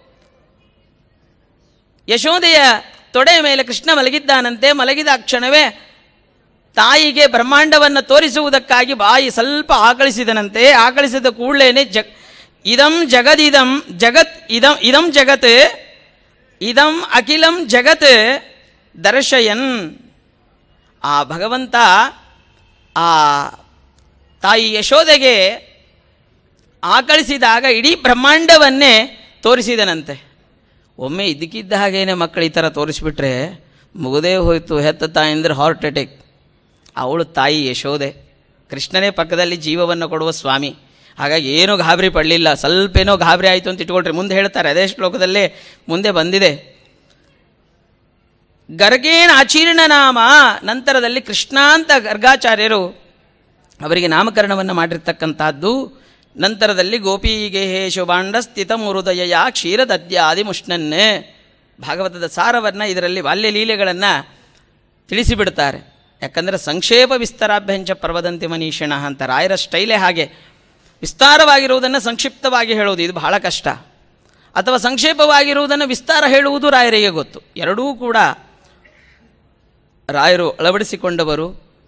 ಯಶೋದೆಯ ತೊಡೆ ಮೇಲೆ ಕೃಷ್ಣ ಮಲಗಿದ್ದಾನಂತೆ ಮಲಗಿದ ಕ್ಷಣವೇ ತಾಯಿಗೆ ಬ್ರಹ್ಮಾಂಡವನ್ನು ತೋರಿಸುವುದಕ್ಕಾಗಿ ಬಾಯಿ ಸ್ವಲ್ಪ ಆಕಳಿಸಿದನಂತೆ ಆಕಳಿಸಿದ ಕೂಡಲೇ ಜಗ್ ಇದಂ ಜಗದಿದಂ ಜಗತ್ ಇದಂ ಇದಂ ಜಗತ್ ಇದಂ ಅಖಿಲಂ ಜಗತ್ ದರ್ಶಯನ್ ಆ ಭಗವಂತ ಆ ತಾಯಿ ಯಶೋದೆಗೆ ಆಕಳಿಸಿದಾಗ ಇಡೀ ಬ್ರಹ್ಮಾಂಡವನ್ನೇ ತೋರಿಸಿದನಂತೆ ಒಮ್ಮೆ ಇದಕ್ಕಿದ್ದ ಹಾಗೇನೆ ಮಕ್ಕಳು ಈ ಥರ ತೋರಿಸ್ಬಿಟ್ರೆ ಮುಗದೇ ಹೋಯಿತು ಹೆತ್ತ ತಾಯಂದ್ರೆ ಹಾರ್ಟ್ ಅಟ್ಯಾಕ್ ಅವಳು ತಾಯಿ ಯಶೋದೆ ಕೃಷ್ಣನೇ ಪಕ್ಕದಲ್ಲಿ ಜೀವವನ್ನು ಕೊಡುವ ಸ್ವಾಮಿ ಹಾಗಾಗಿ ಏನೂ ಗಾಬರಿ ಪಡಲಿಲ್ಲ ಸ್ವಲ್ಪ ಏನೋ ಗಾಬರಿ ಆಯಿತು ಅಂತ ಇಟ್ಕೊಳ್ರಿ ಮುಂದೆ ಹೇಳ್ತಾರೆ ಅದೇ ಶ್ಲೋಕದಲ್ಲೇ ಮುಂದೆ ಬಂದಿದೆ ಗರ್ಗೇಣ ಅಚೀರ್ಣ ನಾಮ ನಂತರದಲ್ಲಿ ಕೃಷ್ಣ ಅಂತ ಗರ್ಗಾಚಾರ್ಯರು ಅವರಿಗೆ ನಾಮಕರಣವನ್ನು ಮಾಡಿರ್ತಕ್ಕಂಥದ್ದು ನಂತರದಲ್ಲಿ ಗೋಪಿಗೆ ಹೇ ಶುಭಾಂಡ ಸ್ಥಿತ ಮುರುದಯ ಕ್ಷೀರದದ್ಯಾದಿ ಮುಷ್ಣನ್ನೇ ಭಾಗವತದ ಸಾರವನ್ನು ಇದರಲ್ಲಿ ಬಾಲ್ಯ ಲೀಲೆಗಳನ್ನು ತಿಳಿಸಿಬಿಡ್ತಾರೆ ಯಾಕಂದರೆ ಸಂಕ್ಷೇಪ ವಿಸ್ತಾರಾಭ್ಯಂಚ ಪ್ರವದಂತಿ ಮನೀಷಣ ಅಂತ ರಾಯರ ಸ್ಟೈಲೇ ಹಾಗೆ ವಿಸ್ತಾರವಾಗಿರುವುದನ್ನು ಸಂಕ್ಷಿಪ್ತವಾಗಿ ಹೇಳುವುದು ಇದು ಬಹಳ ಕಷ್ಟ ಅಥವಾ ಸಂಕ್ಷೇಪವಾಗಿರುವುದನ್ನು ವಿಸ್ತಾರ ಹೇಳುವುದು ರಾಯರಿಗೆ ಗೊತ್ತು ಎರಡೂ ಕೂಡ ರಾಯರು ಅಳವಡಿಸಿಕೊಂಡವರು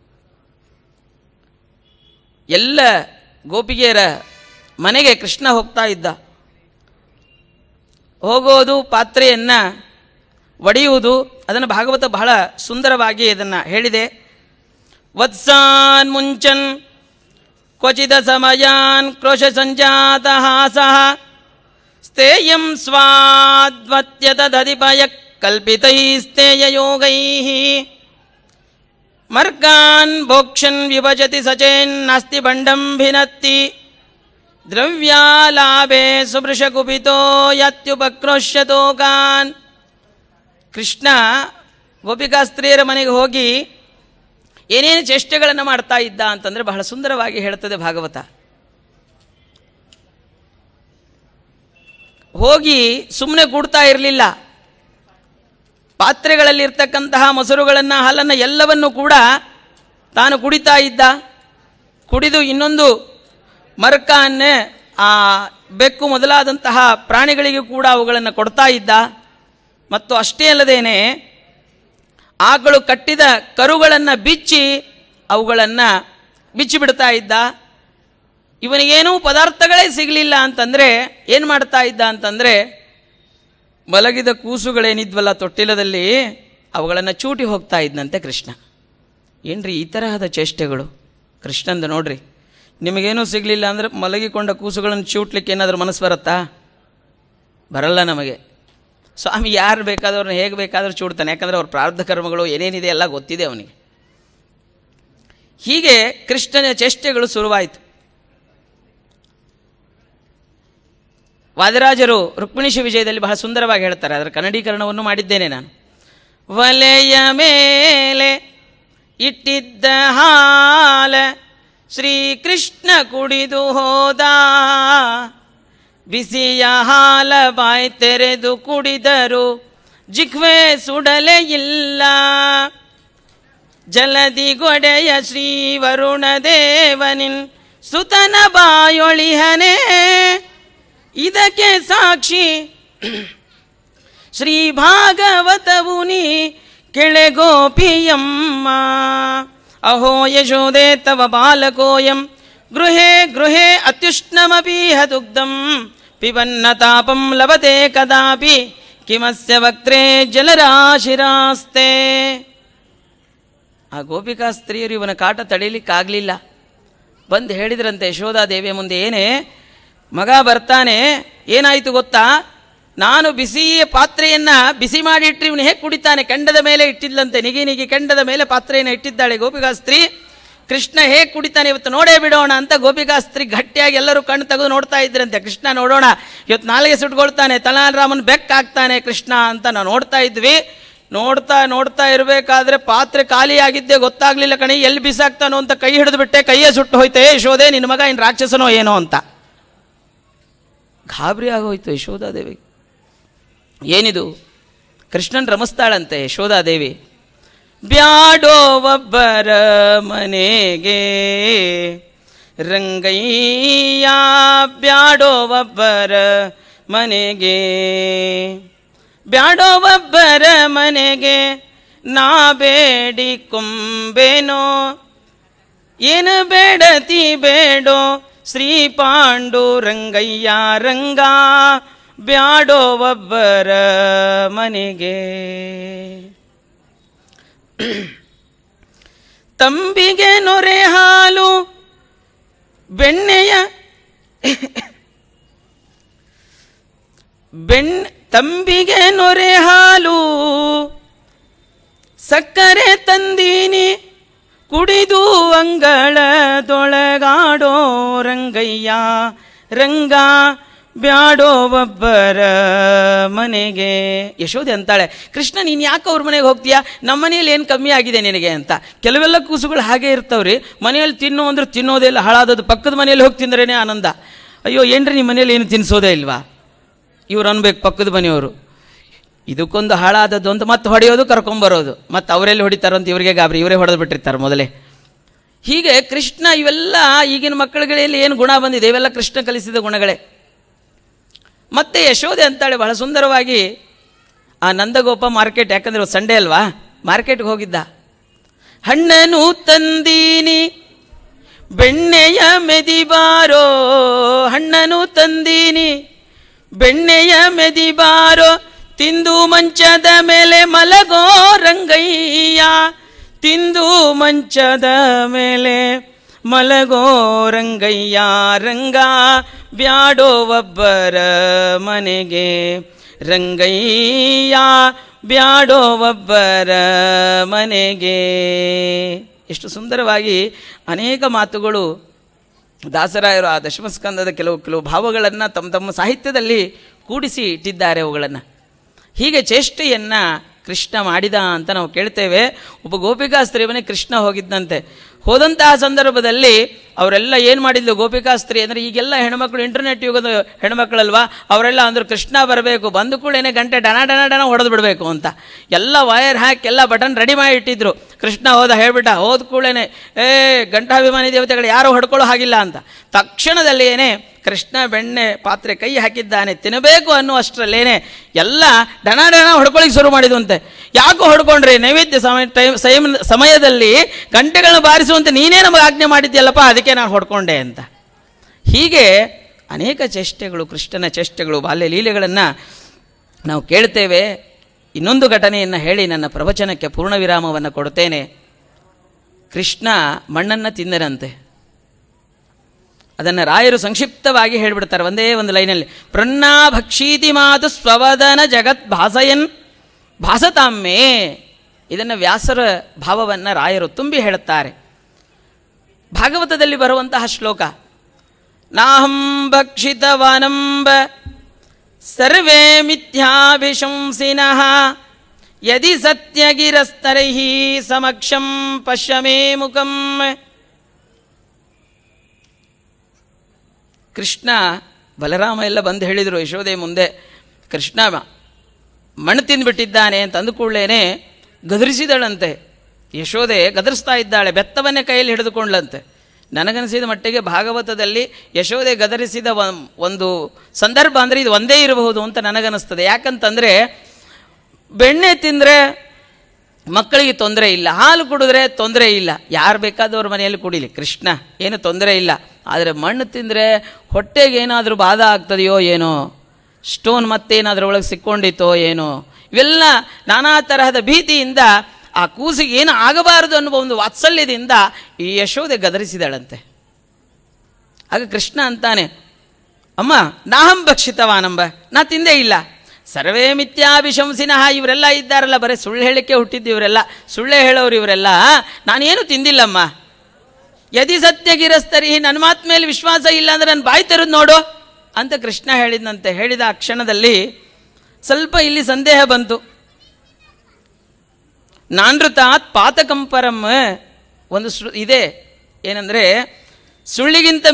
ಎಲ್ಲ ಗೋಪಿಗೆಯರ ಮನೆಗೆ ಕೃಷ್ಣ ಹೋಗ್ತಾ ಇದ್ದ ಹೋಗೋದು ಪಾತ್ರೆಯನ್ನು ಒಡೆಯುವುದು ಅದನ್ನು ಭಾಗವತ ಬಹಳ ಸುಂದರವಾಗಿ ಅದನ್ನು ಹೇಳಿದೆ ವತ್ಸಾನ್ ಮುಂಚನ್ ಕ್ವಚಿದ ಸಮಯಾನ್ ಕ್ರೋಶ ಸಂಜಾತ ಹಾಸಃ ಸ್ಥೇಯಂ ಸ್ವಾದ್ವತ್ಯತದಧಿಪಯ ಕಲ್ಪಿತೈಸ್ತೇಯಯೋಗೈಃ ಮರ್ಗಾನ್ ಭೋಕ್ಷನ್ ವಿಭಜತಿ ಸಚೇನ್ನಾಸ್ತಿ ಬಂಡಂ ಭಿನತ್ತಿ ದ್ರವ್ಯಾಲಾಭೆ ಸುಭೃಶಕುಪಿತೋ ಯತ್ಯುಪಕ್ರೋಶ್ಯತೋಕಾನ್ ಕೃಷ್ಣ ಗೋಪಿಕಾಸ್ತ್ರೀಯರ ಮನೆಗೆ ಹೋಗಿ ಏನೇನು ಚೇಷ್ಟೆಗಳನ್ನು ಮಾಡ್ತಾ ಇದ್ದ ಅಂತಂದರೆ ಬಹಳ ಸುಂದರವಾಗಿ ಹೇಳ್ತದೆ ಭಾಗವತ ಹೋಗಿ ಸುಮ್ಮನೆ ಕೂಡ್ತಾ ಇರಲಿಲ್ಲ ಪಾತ್ರೆಗಳಲ್ಲಿರ್ತಕ್ಕಂತಹ ಮೊಸರುಗಳನ್ನು ಹಾಲನ್ನು ಎಲ್ಲವನ್ನು ಕೂಡ ತಾನು ಕುಡಿತಾ ಇದ್ದ ಕುಡಿದು ಇನ್ನೊಂದು ಮರಕನ್ನೇ ಆ ಬೆಕ್ಕು ಮೊದಲಾದಂತಹ ಪ್ರಾಣಿಗಳಿಗೂ ಕೂಡ ಅವುಗಳನ್ನು ಕೊಡ್ತಾ ಇದ್ದ ಮತ್ತು ಅಷ್ಟೇ ಅಲ್ಲದೇನೆ ಆಕಳು ಕಟ್ಟಿದ ಕರುಗಳನ್ನು ಬಿಚ್ಚಿ ಅವುಗಳನ್ನು ಬಿಚ್ಚಿಬಿಡ್ತಾ ಇದ್ದ ಇವನಿಗೇನೂ ಪದಾರ್ಥಗಳೇ ಸಿಗಲಿಲ್ಲ ಅಂತಂದರೆ ಏನು ಮಾಡ್ತಾ ಇದ್ದ ಅಂತಂದರೆ ಮಲಗಿದ ಕೂಸುಗಳೇನಿದ್ವಲ್ಲ ತೊಟ್ಟಿಲದಲ್ಲಿ ಅವುಗಳನ್ನು ಚೂಟಿ ಹೋಗ್ತಾ ಇದ್ದಂತೆ ಕೃಷ್ಣ ಏನ್ರಿ ಈ ತರಹದ ಚೇಷ್ಟೆಗಳು ಕೃಷ್ಣಂದು ನೋಡ್ರಿ ನಿಮಗೇನೂ ಸಿಗಲಿಲ್ಲ ಅಂದರೆ ಮಲಗಿಕೊಂಡ ಕೂಸುಗಳನ್ನು ಚೂಟ್ಲಿಕ್ಕೆ ಏನಾದರೂ ಮನಸ್ಸು ಬರುತ್ತಾ ಬರಲ್ಲ ನಮಗೆ ಸ್ವಾಮಿ ಯಾರು ಬೇಕಾದವ್ರನ್ನ ಹೇಗೆ ಬೇಕಾದರೂ ಚೂಡ್ತಾನೆ ಯಾಕಂದರೆ ಅವ್ರ ಪ್ರಾರಬ್ಧ ಕರ್ಮಗಳು ಏನೇನಿದೆ ಎಲ್ಲ ಗೊತ್ತಿದೆ ಅವನಿಗೆ ಹೀಗೆ ಕೃಷ್ಣನ ಚೇಷ್ಟೆಗಳು ಶುರುವಾಯಿತು ವಾದಿರಾಜರು ರುಕ್ಮಿಣೀಶ ವಿಜಯದಲ್ಲಿ ಬಹಳ ಸುಂದರವಾಗಿ ಹೇಳ್ತಾರೆ ಅದರ ಕನ್ನಡೀಕರಣವನ್ನು ಮಾಡಿದ್ದೇನೆ ನಾನು ವಲೆಯ ಮೇಲೆ ಇಟ್ಟಿದ್ದ ಹಾಲ ಶ್ರೀಕೃಷ್ಣ ಕುಡಿದು ಹೋದ ಬಿಸಿಯ ಹಾಲ ಬಾಯ್ ತೆರೆದು ಕುಡಿದರು ಜಿಹ್ವೆ ಸುಡಲೇ ಇಲ್ಲ ಜಲದಿ ಗೊಡೆಯ ಶ್ರೀ ವರುಣ ದೇವನಿನ್ ಸುತನ ಬಾಯೊಳಿಹನೆ ಇದಕ್ಕೆ ಸಾಕ್ಷಿ ಶ್ರೀ ಭಾಗವತವು ನೀ ಕೆಳೆಗೋಪಿಯಮ್ಮ ಅಹೋ ಯಶೋದೆ ತವ ಬಾಲಕೋಯಂ ಗೃಹೇ ಗೃಹೇ ಅತ್ಯುಷ್ಣಮಪೀಹ ದುಗ್ಧಂ ಪಿಬನ್ನ ತಾಪಂ ಲಭತೆ ಕದಾಪಿ ಕಿಮಸ್ಯ ವಕ್ತ್ರೇ ಜಲರಾಶಿರಾಸ್ತೆ ಆ ಗೋಪಿಕಾ ಸ್ತ್ರೀಯರು ಇವನ ಕಾಟ ತಡೀಲಿಕ್ಕಾಗಲಿಲ್ಲ ಬಂದು ಹೇಳಿದ್ರಂತೆ ಯಶೋಧಾದೇವಿಯ ಮುಂದೆ ಏನೇ ಮಗ ಬರ್ತಾನೆ ಏನಾಯಿತು ಗೊತ್ತಾ ನಾನು ಬಿಸಿ ಪಾತ್ರೆಯನ್ನ ಬಿಸಿ ಮಾಡಿ ಇಟ್ಟರೆ ಇವನು ಹೇಗೆ ಕುಡಿತಾನೆ ಕೆಂಡದ ಮೇಲೆ ಇಟ್ಟಿದ್ಲಂತೆ ನಿಗಿ ನಿಗಿ ಕೆಂಡದ ಮೇಲೆ ಪಾತ್ರೆಯನ್ನು ಇಟ್ಟಿದ್ದಾಳೆ ಗೋಪಿಕಾ ಸ್ತ್ರೀ ಕೃಷ್ಣ ಹೇಗೆ ಕುಡಿತಾನೆ ಇವತ್ತು ನೋಡೇ ಬಿಡೋಣ ಅಂತ ಗೋಪಿಕಾ ಸ್ತ್ರೀ ಗಟ್ಟಿಯಾಗಿ ಎಲ್ಲರೂ ಕಣ್ಣು ತೆಗೆದು ನೋಡ್ತಾ ಇದ್ರಂತೆ ಕೃಷ್ಣ ನೋಡೋಣ ಇವತ್ತು ನಾಳೆಗೆ ಸುಟ್ಕೊಳ್ತಾನೆ ತಲಾರಾಮನ್ ಬೆಕ್ಕಾಗ್ತಾನೆ ಕೃಷ್ಣ ಅಂತ ನಾವು ನೋಡ್ತಾ ಇದ್ವಿ ನೋಡ್ತಾ ನೋಡ್ತಾ ಇರಬೇಕಾದ್ರೆ ಪಾತ್ರೆ ಖಾಲಿಯಾಗಿದ್ದೆ ಗೊತ್ತಾಗ್ಲಿಲ್ಲ ಕಣಿ ಎಲ್ಲಿ ಬಿಸಾಕ್ತಾನೋ ಅಂತ ಕೈ ಹಿಡಿದು ಬಿಟ್ಟೆ ಕೈಯೇ ಸುಟ್ಟು ಹೋಯ್ತೆ ಯಶೋದೆ ನಿನ್ನ ಮಗ ಇನ್ನು ರಾಕ್ಷಸನೋ ಏನೋ ಅಂತ ಗಾಬರಿ ಆಗೋಯ್ತು ಯಶೋಧಾದೇವಿ ಏನಿದು ಕೃಷ್ಣನ್ ರಮಿಸ್ತಾಳಂತೆ ಯಶೋಧಾದೇವಿ ಬ್ಯಾಡೋ ಒಬ್ಬರ ಮನೆಗೆ ರಂಗಯ್ಯ ಬ್ಯಾಡೋ ಒಬ್ಬರ ಮನೆಗೆ ಬ್ಯಾಡೋ ಒಬ್ಬರ ಮನೆಗೆ ನಾ ಬೇಡಿ ಕೊಂಬೇನೋ ಏನು ಬೇಡತಿ ಬೇಡೋ ಶ್ರೀ ಪಾಂಡು ರಂಗಯ್ಯ ರಂಗ ಬ್ಯಾಡೋ ಒಬ್ಬರ ಮನೆಗೆ ತಂಬಿಗೆ ನೊರೆ ಹಾಲು ಬೆಣ್ಣೆಯ ಬೆಣ್ ತಂಬಿಗೆ ನೊರೆ ಹಾಲು ಸಕ್ಕರೆ ತಂದೀನಿ ಕುಡಿದು ಅಂಗಳದೊಳಗಾಡೋ ರಂಗಯ್ಯ ರಂಗ ಬ್ಯಾಡೋ ಒಬ್ಬರ ಮನೆಗೆ ಯಶೋದೆ ಅಂತಾಳೆ ಕೃಷ್ಣ ನೀನು ಯಾಕೆ ಅವ್ರ ಮನೆಗೆ ಹೋಗ್ತೀಯಾ ನಮ್ಮ ಮನೆಯಲ್ಲಿ ಏನು ಕಮ್ಮಿ ಆಗಿದೆ ನಿನಗೆ ಅಂತ ಕೆಲವೆಲ್ಲ ಕೂಸುಗಳು ಹಾಗೆ ಇರ್ತಾವ್ರಿ ಮನೆಯಲ್ಲಿ ತಿನ್ನು ಅಂದ್ರೆ ತಿನ್ನೋದೇ ಇಲ್ಲ ಹಾಳಾದದ್ದು ಪಕ್ಕದ ಮನೆಯಲ್ಲಿ ಹೋಗಿ ತಿಂದ್ರೇನೆ ಆನಂದ ಅಯ್ಯೋ ಏನ್ರಿ ನಿಮ್ಮ ಮನೆಯಲ್ಲಿ ಏನು ತಿನ್ನಿಸೋದೇ ಇಲ್ವಾ ಇವ್ರು ಅನ್ಬೇಕು ಪಕ್ಕದ ಮನೆಯವರು ಇದಕ್ಕೊಂದು ಹಾಳಾದದ್ದು ಅಂತ ಮತ್ತೆ ಹೊಡೆಯೋದು ಕರ್ಕೊಂಬರೋದು ಮತ್ತೆ ಅವರೆಲ್ಲಿ ಹೊಡಿತಾರೋ ಅಂತ ಇವರಿಗೆ ಗಾಬರಿ ಇವರೇ ಹೊಡೆದು ಬಿಟ್ಟಿರ್ತಾರೆ ಮೊದಲೇ ಹೀಗೆ ಕೃಷ್ಣ ಇವೆಲ್ಲ ಈಗಿನ ಮಕ್ಕಳುಗಳಲ್ಲಿ ಏನು ಗುಣ ಬಂದಿದೆ ಇವೆಲ್ಲ ಕೃಷ್ಣ ಕಲಿಸಿದ ಗುಣಗಳೇ ಮತ್ತೆ ಯಶೋದೆ ಅಂತಾಳೆ ಬಹಳ ಸುಂದರವಾಗಿ ಆ ನಂದಗೋಪ ಮಾರ್ಕೆಟ್ ಯಾಕಂದ್ರೆ ಇವತ್ತು ಸಂಡೇ ಅಲ್ವಾ ಮಾರ್ಕೆಟ್ಗೆ ಹೋಗಿದ್ದ ಹಣ್ಣನು ತಂದೀನಿ ಬೆಣ್ಣೆಯ ಮೆದಿಬಾರೋ ಹಣ್ಣನು ತಂದೀನಿ ಬೆಣ್ಣೆಯ ಮೆದಿಬಾರೋ ತಿಂದು ಮಂಚದ ಮೇಲೆ ಮಲಗೋ ರಂಗಯ್ಯ ತಿಂದು ಮಂಚದ ಮೇಲೆ ಮಲಗೋ ರಂಗಯ್ಯ ರಂಗ ಬ್ಯಾಡೋ ಒಬ್ಬರ ಮನೆಗೆ ರಂಗಯ್ಯ ಬ್ಯಾಡೋ ಒಬ್ಬರ ಮನೆಗೆ ಎಷ್ಟು ಸುಂದರವಾಗಿ ಅನೇಕ ಮಾತುಗಳು ದಾಸರಾಯರು ಆ ದಶಮಸ್ಕಂದದ ಕೆಲವು ಕೆಲವು ಭಾವಗಳನ್ನು ತಮ್ಮ ತಮ್ಮ ಸಾಹಿತ್ಯದಲ್ಲಿ ಕೂಡಿಸಿ ಇಟ್ಟಿದ್ದಾರೆ ಅವುಗಳನ್ನು ಹೀಗೆ ಚೇಷ್ಟೆಯನ್ನು ಕೃಷ್ಣ ಮಾಡಿದ ಅಂತ ನಾವು ಕೇಳ್ತೇವೆ ಒಬ್ಬ ಗೋಪಿಕಾಸ್ತ್ರೀ ಮನೆ ಕೃಷ್ಣ ಹೋಗಿದ್ದಂತೆ ಹೋದಂತಹ ಸಂದರ್ಭದಲ್ಲಿ ಅವರೆಲ್ಲ ಏನು ಮಾಡಿದ್ಲು ಗೋಪಿಕಾಸ್ತ್ರೀ ಅಂದರೆ ಈಗೆಲ್ಲ ಹೆಣ್ಮಕ್ಳು ಇಂಟರ್ನೆಟ್ ಯುಗದ ಹೆಣ್ಮಕ್ಳಲ್ವಾ ಅವರೆಲ್ಲ ಅಂದರು ಕೃಷ್ಣ ಬರಬೇಕು ಬಂದು ಕೂಡಲೇ ಗಂಟೆ ಡನ ಡನ ಡನ ಹೊಡೆದು ಬಿಡಬೇಕು ಅಂತ ಎಲ್ಲ ವಯರ್ ಹಾಕಿ ಎಲ್ಲ ಬಟನ್ ರೆಡಿ ಮಾಡಿ ಇಟ್ಟಿದ್ರು ಕೃಷ್ಣ ಹೋದ ಹೇಳ್ಬಿಟ್ಟ ಹೋದ ಕೂಡಲೇ ಏ ಗಂಟಾಭಿಮಾನಿ ದೇವತೆಗಳು ಯಾರು ಹೊಡ್ಕೊಳ್ಳೋ ಹಾಗಿಲ್ಲ ಅಂತ ತಕ್ಷಣದಲ್ಲಿ ಏನೇ ಕೃಷ್ಣ ಬೆಣ್ಣೆ ಪಾತ್ರೆ ಕೈ ಹಾಕಿದ್ದಾನೆ ತಿನ್ನಬೇಕು ಅನ್ನುವಷ್ಟರಲ್ಲೇನೆ ಎಲ್ಲ ಡಣ ಡಣ ಹೊಡ್ಕೊಳ್ಳಿಕ್ಕೆ ಶುರು ಮಾಡಿದ್ವಂತೆ ಯಾಕೋ ಹೊಡ್ಕೊಂಡ್ರಿ ನೈವೇದ್ಯ ಸಮಯ ಟೈಮ್ ಸೈಮ್ ಸಮಯದಲ್ಲಿ ಗಂಟೆಗಳನ್ನು ಬಾರಿಸುವಂತೆ ನೀನೇ ನಮಗೆ ಆಜ್ಞೆ ಮಾಡಿದ್ಯಲ್ಲಪ್ಪ ಅದಕ್ಕೆ ನಾನು ಹೊಡ್ಕೊಂಡೆ ಅಂತ ಹೀಗೆ ಅನೇಕ ಚೇಷ್ಟೆಗಳು ಕೃಷ್ಣನ ಚೇಷ್ಟೆಗಳು ಬಾಲ್ಯ ಲೀಲೆಗಳನ್ನು ನಾವು ಕೇಳ್ತೇವೆ ಇನ್ನೊಂದು ಘಟನೆಯನ್ನು ಹೇಳಿ ನನ್ನ ಪ್ರವಚನಕ್ಕೆ ಪೂರ್ಣ ವಿರಾಮವನ್ನು ಕೊಡ್ತೇನೆ ಕೃಷ್ಣ ಮಣ್ಣನ್ನು ತಿಂದರಂತೆ ಅದನ್ನು ರಾಯರು ಸಂಕ್ಷಿಪ್ತವಾಗಿ ಹೇಳಿಬಿಡ್ತಾರೆ ಒಂದೇ ಒಂದು ಲೈನಲ್ಲಿ ಪ್ರನ್ನಾ ಭಕ್ಷೀತಿ ಮಾತು ಸ್ವವದನ ಜಗತ್ ಭಾಸಯನ್ ಭಾಸತಾಮ್ಮೆ ಇದನ್ನು ವ್ಯಾಸರ ಭಾವವನ್ನು ರಾಯರು ತುಂಬಿ ಹೇಳುತ್ತಾರೆ ಭಾಗವತದಲ್ಲಿ ಬರುವಂತಹ ಶ್ಲೋಕ ನಾಹಂ ಭಕ್ಷಿತವನಂಬ ಸರ್ವೇ ಮಿಥ್ಯಾಭಿಶಂಸಿನಃ ಯದಿ ಸತ್ಯಗಿರಸ್ತರೈ ಸಮಕ್ಷಂ ಪಶ್ಯಮೇ ಮುಖಂ ಕೃಷ್ಣ ಬಲರಾಮ ಎಲ್ಲ ಬಂದು ಹೇಳಿದರು ಯಶೋದೆ ಮುಂದೆ ಕೃಷ್ಣ ಮಣ್ಣು ತಿಂದುಬಿಟ್ಟಿದ್ದಾನೆ ಅಂತ ಅಂದುಕೊಳ್ಳೇನೆ ಗದರಿಸಿದಳಂತೆ ಯಶೋದೆ ಗದರಿಸ್ತಾ ಇದ್ದಾಳೆ ಬೆತ್ತವನ್ನೇ ಕೈಯಲ್ಲಿ ಹಿಡಿದುಕೊಂಡ್ಲಂತೆ ನನಗನಿಸಿದ ಮಟ್ಟಿಗೆ ಭಾಗವತದಲ್ಲಿ ಯಶೋದೆ ಗದರಿಸಿದ ಒಂ- ಒಂದು ಸಂದರ್ಭ ಅಂದರೆ ಇದು ಒಂದೇ ಇರಬಹುದು ಅಂತ ನನಗನ್ನಿಸ್ತದೆ ಯಾಕಂತಂದರೆ ಬೆಣ್ಣೆ ತಿಂದರೆ ಮಕ್ಕಳಿಗೆ ತೊಂದರೆ ಇಲ್ಲ ಹಾಲು ಕುಡಿದ್ರೆ ತೊಂದರೆ ಇಲ್ಲ ಯಾರು ಬೇಕಾದವ್ರ ಮನೆಯಲ್ಲಿ ಕುಡಿಲಿ ಕೃಷ್ಣ ಏನು ತೊಂದರೆ ಇಲ್ಲ ಆದರೆ ಮಣ್ಣು ತಿಂದರೆ ಹೊಟ್ಟೆಗೆ ಏನಾದರೂ ಬಾಧ ಆಗ್ತದೆಯೋ ಏನೋ ಸ್ಟೋನ್ ಮತ್ತೇನಾದರೂ ಒಳಗೆ ಸಿಕ್ಕೊಂಡಿತೋ ಏನೋ ಇವೆಲ್ಲ ನಾನಾ ತರಹದ ಭೀತಿಯಿಂದ ಆ ಕೂಸಿಗೆ ಏನು ಆಗಬಾರದು ಅನ್ನುವ ಒಂದು ವಾತ್ಸಲ್ಯದಿಂದ ಈ ಯಶೋದೆ ಗದರಿಸಿದಳಂತೆ ಆಗ ಕೃಷ್ಣ ಅಂತಾನೆ ಅಮ್ಮ ನಾಹಂ ಭಕ್ಷಿತವಾನಂಬ ನಾ ತಿಂದೇ ಇಲ್ಲ ಸರ್ವೇ ಮಿಥ್ಯಾಭಿಶಂಸಿನಃ ಇವರೆಲ್ಲ ಇದ್ದಾರಲ್ಲ ಬರೀ ಸುಳ್ಳು ಹೇಳಿಕೆ ಹುಟ್ಟಿದ್ದು ಇವರೆಲ್ಲ ಸುಳ್ಳೇ ಹೇಳೋರು ಇವರೆಲ್ಲ ನಾನೇನು ತಿಂದಿಲ್ಲಮ್ಮ ಯದಿ ಸತ್ಯಗಿರಸ್ತರಿ ನನ್ನ ಮಾತು ಮೇಲೆ ವಿಶ್ವಾಸ ಇಲ್ಲ ಅಂದ್ರೆ ನನ್ನ ಬಾಯಿ ತೆರೆದು ನೋಡು ಅಂತ ಕೃಷ್ಣ ಹೇಳಿದಂತೆ ಹೇಳಿದ ಆ ಕ್ಷಣದಲ್ಲಿ ಸ್ವಲ್ಪ ಇಲ್ಲಿ ಸಂದೇಹ ಬಂತು ನಾನೃತಾತ್ ಪಾತಕಂಪರಂ ಒಂದು ಸೃ ಇದೆ ಏನಂದರೆ ಸುಳ್ಳಿಗಿಂತ